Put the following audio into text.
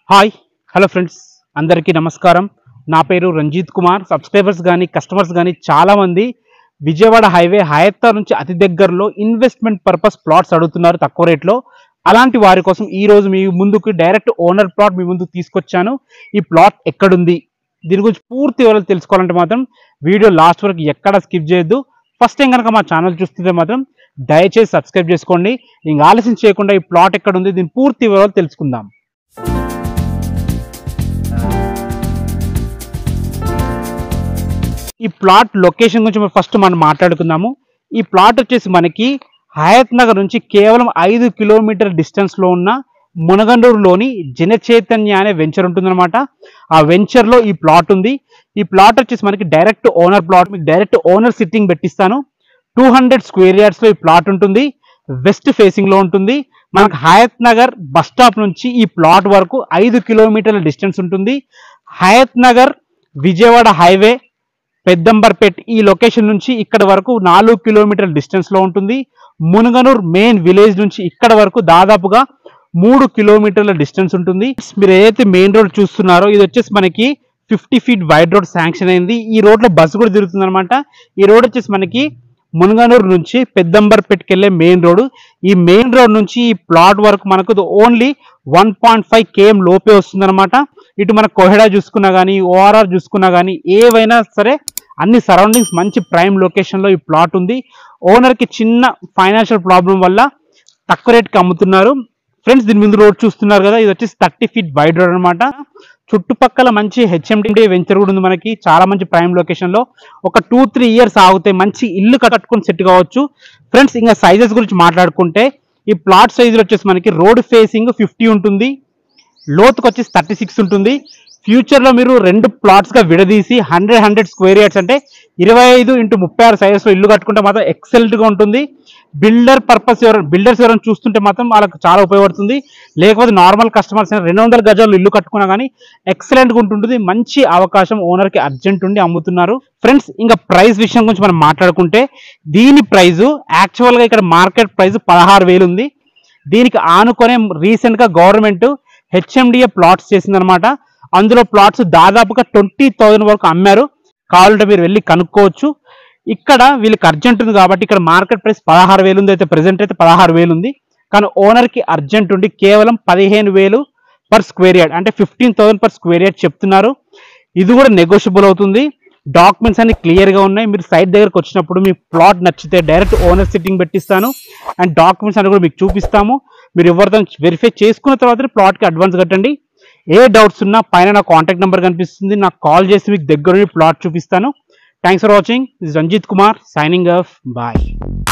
hi hello friends అందరికీ నమస్కారం నా పేరు రంజిత్ కుమార్ సబ్స్క్రైబర్స్ కానీ కస్టమర్స్ కానీ చాలామంది విజయవాడ హైవే హయత్తా నుంచి అతి దగ్గరలో ఇన్వెస్ట్మెంట్ పర్పస్ ప్లాట్స్ అడుగుతున్నారు తక్కువ రేట్లో అలాంటి వారి కోసం ఈ రోజు మీ ముందుకు డైరెక్ట్ ఓనర్ ప్లాట్ మీ ముందుకు తీసుకొచ్చాను ఈ ప్లాట్ ఎక్కడుంది దీని గురించి పూర్తి వివరాలు తెలుసుకోవాలంటే మాత్రం వీడియో లాస్ట్ వరకు ఎక్కడ స్కిప్ చేయొద్దు ఫస్ట్ టైం కనుక మా ఛానల్ చూస్తుంటే మాత్రం దయచేసి సబ్స్క్రైబ్ చేసుకోండి ఇంకా ఆలస్యం చేయకుండా ఈ ప్లాట్ ఎక్కడ ఉంది దీని పూర్తి వివరాలు తెలుసుకుందాం ఈ ప్లాట్ లొకేషన్ గురించి మనం ఫస్ట్ మనం మాట్లాడుకుందాము ఈ ప్లాట్ వచ్చేసి మనకి హయత్ నగర్ నుంచి కేవలం ఐదు కిలోమీటర్ డిస్టెన్స్ లో ఉన్న మునగండూరులోని జన చైతన్య అనే వెంచర్ ఉంటుందన్నమాట ఆ వెంచర్ లో ఈ ప్లాట్ ఉంది ఈ ప్లాట్ వచ్చేసి మనకి డైరెక్ట్ ఓనర్ ప్లాట్ మీకు డైరెక్ట్ ఓనర్ సిట్టింగ్ పెట్టిస్తాను టూ హండ్రెడ్ స్క్వేర్ యార్డ్స్ లో ఈ ప్లాట్ ఉంటుంది వెస్ట్ ఫేసింగ్ లో ఉంటుంది మనకు హయత్ నగర్ బస్ స్టాప్ నుంచి ఈ ప్లాట్ వరకు ఐదు కిలోమీటర్ల డిస్టెన్స్ ఉంటుంది హయత్ నగర్ విజయవాడ హైవే పెద్దంబర్పేట్ ఈ లొకేషన్ నుంచి ఇక్కడ వరకు నాలుగు కిలోమీటర్ల డిస్టెన్స్ లో ఉంటుంది మునగనూర్ మెయిన్ విలేజ్ నుంచి ఇక్కడ వరకు దాదాపుగా మూడు కిలోమీటర్ల డిస్టెన్స్ ఉంటుంది మీరు ఏదైతే మెయిన్ రోడ్ చూస్తున్నారో ఇది వచ్చేసి మనకి fifty feet wide road sanction అయింది ఈ రోడ్ లో బస్సు కూడా తిరుగుతుంది అనమాట ఈ రోడ్ వచ్చేసి మనకి మునగనూరు నుంచి పెద్దంబర్పేట్కి వెళ్ళే మెయిన్ రోడ్ ఈ మెయిన్ రోడ్ నుంచి ఈ ప్లాట్ వరకు మనకు only one point five KM లోపే వస్తుందన్నమాట ఇటు మన కోహెడా చూసుకున్నా కానీ ఓఆర్ఆర్ చూసుకున్నా కానీ ఏవైనా సరే అన్ని సరౌండింగ్స్ మంచి ప్రైమ్ లొకేషన్లో ఈ ప్లాట్ ఉంది ఓనర్కి చిన్న ఫైనాన్షియల్ ప్రాబ్లం వల్ల తక్కువ రేట్కి అమ్ముతున్నారు ఫ్రెండ్స్ దీని ముందు రోడ్ చూస్తున్నారు కదా ఇది వచ్చేసి థర్టీ ఫీట్ వైడ్ రోడ్ అనమాట చుట్టుపక్కల మంచి హెచ్ఎండి వెంచర్ కూడా ఉంది మనకి చాలా మంచి ప్రైమ్ లొకేషన్ లో ఒక టూ త్రీ ఇయర్స్ ఆగితే మంచి ఇల్లు కట్టుకొని సెట్ కావచ్చు ఫ్రెండ్స్ ఇంకా సైజెస్ గురించి మాట్లాడుకుంటే ఈ ప్లాట్ సైజులు వచ్చేసి మనకి రోడ్ ఫేసింగ్ ఫిఫ్టీ ఉంటుంది లోతుకు వచ్చేసి థర్టీ సిక్స్ ఉంటుంది ఫ్యూచర్ లో మీరు రెండు ప్లాట్స్ గా విడదీసి హండ్రెడ్ హండ్రెడ్ స్క్వేర్ యార్డ్స్ అంటే ఇరవై ఐదు ఇంటూ ముప్పై ఆరు సైజెస్ లో ఇల్లు కట్టుకుంటే మాత్రం ఎక్సలెంట్ గా ఉంటుంది బిల్డర్ పర్పస్ ఎవరైనా బిల్డర్స్ ఎవరైనా చూస్తుంటే మాత్రం వాళ్ళకి చాలా ఉపయోగపడుతుంది లేకపోతే నార్మల్ కస్టమర్స్ రెండు వందల గజాలు ఇల్లు కట్టుకున్నా కానీ ఎక్సలెంట్ గా ఉంటుంటుంది మంచి అవకాశం ఓనర్ కి అర్జెంట్ ఉండి అమ్ముతున్నారు ఫ్రెండ్స్ ఇంకా ప్రైస్ విషయం గురించి మనం మాట్లాడుకుంటే దీని ప్రైస్ యాక్చువల్ గా ఇక్కడ మార్కెట్ ప్రైస్ పదహారు వేలు ఉంది దీనికి ఆనుకొనే రీసెంట్ గా గవర్నమెంట్ హెచ్ఎండిఏ ప్లాట్స్ చేసిందనమాట అందులో ప్లాట్స్ దాదాపుగా ట్వంటీ థౌజండ్ వరకు అమ్మారు కావాలంటే మీరు వెళ్ళి కనుక్కోవచ్చు ఇక్కడ వీళ్ళకి అర్జెంట్ ఉంది కాబట్టి ఇక్కడ మార్కెట్ ప్రైస్ పదహారు వేలు ఉంది అయితే ప్రెసెంట్ అయితే పదహారు వేలు ఉంది కానీ ఓనర్కి అర్జెంట్ ఉండి కేవలం పదిహేను వేలు పర్ స్క్వేర్ యార్డ్ అంటే fifteen thousand per square yard చెప్తున్నారు ఇది కూడా నెగోషియబుల్ అవుతుంది డాక్యుమెంట్స్ అన్ని క్లియర్గా ఉన్నాయి మీరు సైట్ దగ్గరకు వచ్చినప్పుడు మీ ప్లాట్ నచ్చితే డైరెక్ట్ ఓనర్ సిట్టింగ్ పెట్టిస్తాను అండ్ డాక్యుమెంట్స్ అన్ని కూడా మీకు చూపిస్తాము మీరు ఎవరితో వెరిఫై చేసుకున్న తర్వాత ప్లాట్కి అడ్వాన్స్ కట్టండి ఏ డౌట్స్ ఉన్నా పైన నా కాంటాక్ట్ నెంబర్ కనిపిస్తుంది నాకు కాల్ చేసి మీకు దగ్గర ప్లాట్ చూపిస్తాను thanks for watching Ranjith Kumar signing off bye